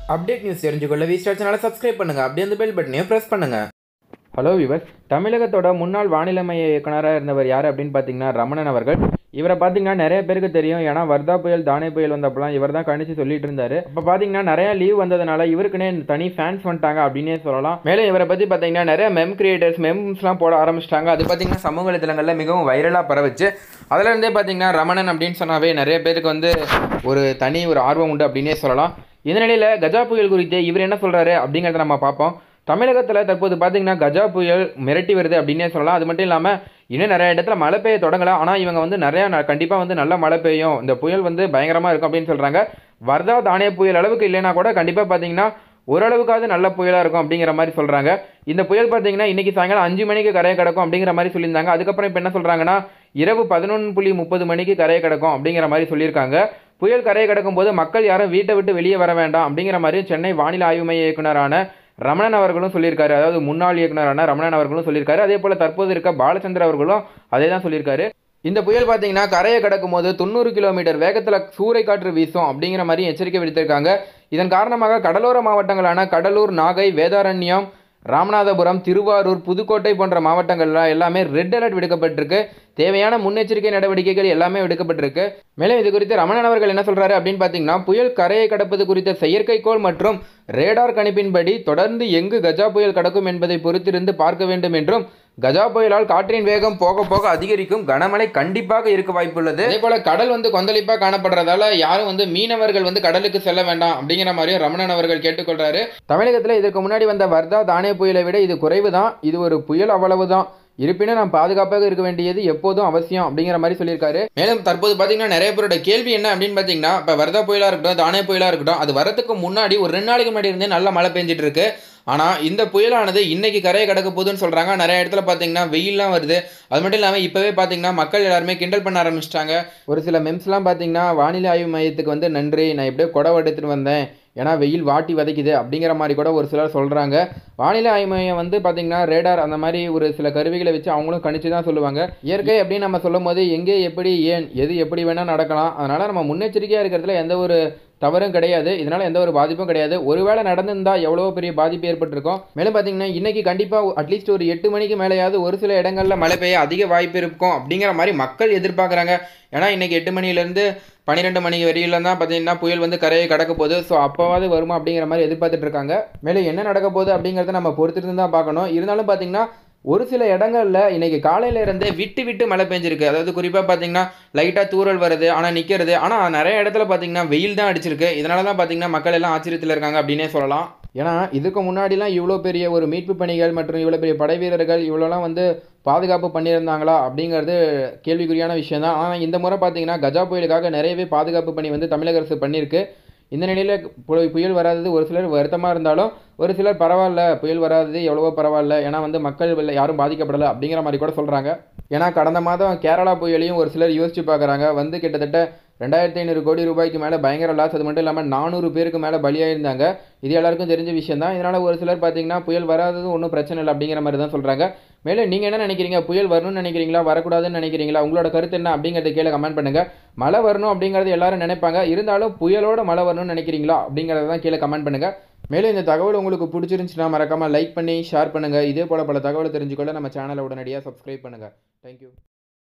update news தெரிஞ்சுக்கொள்ள V Star சேனலை subscribe பண்ணுங்க அப்படியே அந்த பெல் பட்டனையும் ப்ரெஸ் பண்ணுங்க ஹலோ விவர் தமிழகத்தோட முன்னாள் வானிலை மைய இயக்குனராக இருந்தவர் யார் அப்படின்னு பார்த்தீங்கன்னா ரமணன் அவர்கள் இவரை பார்த்தீங்கன்னா நிறைய பேருக்கு தெரியும் ஏன்னா வர்தா புயல் தானே புயல் வந்தப்பலாம் இவர் தான் கணிச்சு சொல்லிட்டு இருந்தாரு இப்போ பார்த்தீங்கன்னா நிறைய லீவ் வந்ததுனால இவருக்குன்னே தனி ஃபேன்ஸ் வந்துட்டாங்க அப்படின்னே சொல்லலாம் மேலும் இவரை பற்றி பார்த்தீங்கன்னா நிறைய மெம் கிரியேட்டர்ஸ் மெம்ஸ்லாம் போட ஆரம்பிச்சிட்டாங்க அது பார்த்தீங்கன்னா சமூக வலைதளங்களில் மிகவும் வைரலாக பரவுச்சு அதுல இருந்தே பார்த்தீங்கன்னா ரமணன் அப்படின்னு சொன்னாவே நிறைய பேருக்கு வந்து ஒரு தனி ஒரு ஆர்வம் உண்டு அப்படின்னே சொல்லலாம் இந்த நிலையில் கஜா புயல் குறித்து இவர் என்ன சொல்கிறாரு அப்படிங்கிறத நம்ம பார்ப்போம் தமிழகத்தில் தற்போது பார்த்தீங்கன்னா கஜா புயல் மிரட்டி வருது அப்படின்னே சொல்லலாம் அது மட்டும் இல்லாமல் இன்னும் நிறைய இடத்துல மழை பெய்ய தொடங்கலாம் ஆனால் இவங்க வந்து நிறையா கண்டிப்பாக வந்து நல்ல மழை பெய்யும் இந்த புயல் வந்து பயங்கரமாக இருக்கும் அப்படின்னு சொல்கிறாங்க வர்தா தானே புயல் அளவுக்கு இல்லைனா கூட கண்டிப்பாக பார்த்தீங்கன்னா ஓரளவுக்காவது நல்ல புயலாக இருக்கும் அப்படிங்கிற மாதிரி சொல்கிறாங்க இந்த புயல் பார்த்தீங்கன்னா இன்றைக்கி சாயங்காலம் அஞ்சு மணிக்கு கரையை கிடக்கும் அப்படிங்கிற மாதிரி சொல்லியிருந்தாங்க அதுக்கப்புறம் இப்போ என்ன சொல்கிறாங்கன்னா இரவு பதினொன்று புள்ளி முப்பது மணிக்கு கரையை கிடக்கும் அப்படிங்கிற மாதிரி சொல்லியிருக்காங்க புயல் கரையை கிடக்கும் போது மக்கள் யாரும் வீட்டை விட்டு வெளியே வர வேண்டாம் அப்படிங்கிற மாதிரி சென்னை வானிலை ஆய்வு மைய இயக்குனரான ரமணன் அவர்களும் சொல்லியிருக்காரு அதாவது முன்னாள் இயக்குனரான ரமணன் அவர்களும் சொல்லியிருக்காரு அதே போல் தற்போது இருக்க பாலச்சந்திர அவர்களும் அதே தான் சொல்லியிருக்காரு இந்த புயல் பார்த்தீங்கன்னா கரையை கடக்கும் போது தொண்ணூறு கிலோமீட்டர் வேகத்தில் சூறை காற்று வீசும் அப்படிங்கிற மாதிரி எச்சரிக்கை விடுத்திருக்காங்க இதன் காரணமாக கடலோர மாவட்டங்களான கடலூர் நாகை வேதாரண்யம் ராமநாதபுரம் திருவாரூர் புதுக்கோட்டை போன்ற மாவட்டங்கள்ல எல்லாமே ரெட் அலர்ட் விடுக்கப்பட்டிருக்கு தேவையான முன்னெச்சரிக்கை நடவடிக்கைகள் எல்லாமே விடுக்கப்பட்டிருக்கு மேலும் இது குறித்து ரமணன் அவர்கள் என்ன சொல்றாரு அப்படின்னு பார்த்தீங்கன்னா புயல் கரையை கடப்பது குறித்த செயற்கைக்கோள் மற்றும் ரேடார் கணிப்பின்படி தொடர்ந்து எங்கு கஜா புயல் கடக்கும் என்பதை பொறுத்திருந்து பார்க்க வேண்டும் என்றும் கஜா புயலால் காற்றின் வேகம் போக போக அதிகரிக்கும் கனமழை கண்டிப்பாக இருக்க வாய்ப்புள்ளது அதே போல கடல் வந்து கொந்தளிப்பாக காணப்படுறதால யாரும் வந்து மீனவர்கள் வந்து கடலுக்கு செல்ல வேண்டாம் அப்படிங்கிற மாதிரியும் ரமணன் அவர்கள் கேட்டுக்கொள்றாரு தமிழகத்தில் இதற்கு முன்னாடி வந்த வர்தா தானே புயலை விட இது குறைவு தான் இது ஒரு புயல் அவ்வளவுதான் இருப்பினும் நாம் பாதுகாப்பாக இருக்க வேண்டியது எப்போதும் அவசியம் அப்படிங்கிற மாதிரி சொல்லியிருக்காரு மேலும் தற்போது பார்த்தீங்கன்னா நிறைய பேரோட கேள்வி என்ன அப்படின்னு பார்த்தீங்கன்னா இப்போ வரதா புயலாக இருக்கட்டும் தானே புயலாக இருக்கட்டும் அது வரதுக்கு முன்னாடி ஒரு ரெண்டு நாளைக்கு முன்னாடி இருந்தே நல்ல மழை பெஞ்சிட்டு இருக்கு ஆனால் இந்த புயலானது இன்னைக்கு கரையை கடக்க போகுதுன்னு சொல்கிறாங்க நிறைய இடத்துல பார்த்தீங்கன்னா வெயில்லாம் வருது அது மட்டும் இல்லாமல் இப்போவே பார்த்தீங்கன்னா மக்கள் எல்லாருமே கிண்டல் பண்ண ஆரம்பிச்சிட்டாங்க ஒரு சில மெம்ஸ்லாம் பார்த்தீங்கன்னா வானிலை ஆய்வு மையத்துக்கு வந்து நன்றி நான் எப்படியோ குடவை எடுத்துகிட்டு வந்தேன் ஏன்னா வெயில் வாட்டி வதைக்குது அப்படிங்கிற மாதிரி கூட ஒரு சிலர் சொல்கிறாங்க வானிலை ஆய்வு மையம் வந்து பார்த்திங்கன்னா ரேடார் அந்த மாதிரி ஒரு சில கருவிகளை வச்சு அவங்களும் கணிச்சு தான் சொல்லுவாங்க இயற்கை அப்படின்னு நம்ம சொல்லும் போது எங்கே எப்படி ஏன் எது எப்படி வேணால் நடக்கலாம் அதனால் நம்ம முன்னெச்சரிக்கையாக இருக்கிறதுல எந்த ஒரு தவறும் கிடையாது இதனால் எந்த ஒரு பாதிப்பும் கிடையாது ஒருவேளை நடந்திருந்தால் எவ்வளோ பெரிய பாதிப்பு ஏற்பட்டிருக்கும் மேலும் பார்த்தீங்கன்னா இன்றைக்கி கண்டிப்பாக அட்லீஸ்ட் ஒரு எட்டு மணிக்கு மேலேயாவது ஒரு சில இடங்களில் மழை பெய்ய அதிக வாய்ப்பு இருக்கும் அப்படிங்கிற மாதிரி மக்கள் எதிர்பார்க்குறாங்க ஏன்னா இன்றைக்கி எட்டு மணிலேருந்து பன்னிரெண்டு மணி வரையில தான் பார்த்தீங்கன்னா புயல் வந்து கரையை கடக்க போகுது ஸோ அப்போவாது வருமா அப்படிங்கிற மாதிரி எதிர்பார்த்துட்டு இருக்காங்க மேலும் என்ன நடக்க போகுது அப்படிங்கிறத நம்ம பொறுத்திருந்து தான் பார்க்கணும் இருந்தாலும் பார்த்தீங்கன்னா ஒரு சில இடங்கள்ல இன்னைக்கு காலையில இருந்தே விட்டு விட்டு மழை பெஞ்சிருக்கு அதாவது குறிப்பாக பார்த்தீங்கன்னா லைட்டாக தூறல் வருது ஆனால் நிற்கிறது ஆனால் நிறைய இடத்துல பார்த்தீங்கன்னா வெயில் தான் அடிச்சிருக்கு இதனால தான் பார்த்தீங்கன்னா மக்கள் எல்லாம் ஆச்சரியத்தில் இருக்காங்க அப்படின்னே சொல்லலாம் ஏன்னா இதுக்கு முன்னாடிலாம் இவ்வளோ பெரிய ஒரு மீட்பு பணிகள் மற்றும் இவ்வளோ பெரிய படை வீரர்கள் இவ்வளோலாம் வந்து பாதுகாப்பு பண்ணியிருந்தாங்களா அப்படிங்கிறது கேள்விக்குறியான விஷயம் தான் ஆனால் இந்த முறை பார்த்தீங்கன்னா கஜா புயலுக்காக நிறையவே பாதுகாப்பு பணி வந்து தமிழக அரசு பண்ணியிருக்கு இந்த நிலையில் பு- புயல் வராதது ஒரு சிலர் வருத்தமாக இருந்தாலும் ஒரு சிலர் பரவாயில்ல புயல் வராதது எவ்வளவோ பரவாயில்ல ஏன்னா வந்து மக்கள் வெள்ள- யாரும் பாதிக்கப்படலை அப்படிங்கிற மாதிரி கூட சொல்கிறாங்க ஏன்னா கடந்த மாதம் கேரளா புயலையும் ஒரு சிலர் யோசிச்சு பார்க்குறாங்க வந்து கிட்டத்தட்ட ரெண்டாயிரத்தி ஐநூறு கோடி ரூபாய்க்கு மேலே பயங்கர லாஸ் அது மட்டும் இல்லாமல் நானூறு பேருக்கு மேலே பலியாயிருந்தாங்க இது எல்லாருக்கும் தெரிஞ்ச விஷயம் தான் இதனால் ஒரு சிலர் பார்த்தீங்கன்னா புயல் வராதது ஒன்றும் பிரச்சனை இல்லை அப்படிங்கிற மாதிரி தான் சொல்கிறாங்க மேலும் நீங்கள் என்ன நினைக்கிறீங்க புயல் வரணும்னு நினைக்கிறீங்களா வரக்கூடாதுன்னு நினைக்கிறீங்களா உங்களோட கருத்து என்ன அப்படிங்கிறத கீழே கமெண்ட் பண்ணுங்கள் மழை வரணும் அப்படிங்கிறது எல்லாரும் நினைப்பாங்க இருந்தாலும் புயலோட மழை வரணும்னு நினைக்கிறீங்களா அப்படிங்கிறத தான் கீழே கமெண்ட் பண்ணுங்கள் மேலும் இந்த தகவல் உங்களுக்கு பிடிச்சிருந்துச்சுன்னா மறக்காமல் லைக் பண்ணி ஷேர் பண்ணுங்கள் இதே போல் பல தகவலை தெரிஞ்சுக்கொள்ள நம்ம சேனலை உடனடியாக சப்ஸ்கிரைப் பண்ணுங்கள் தேங்க்யூ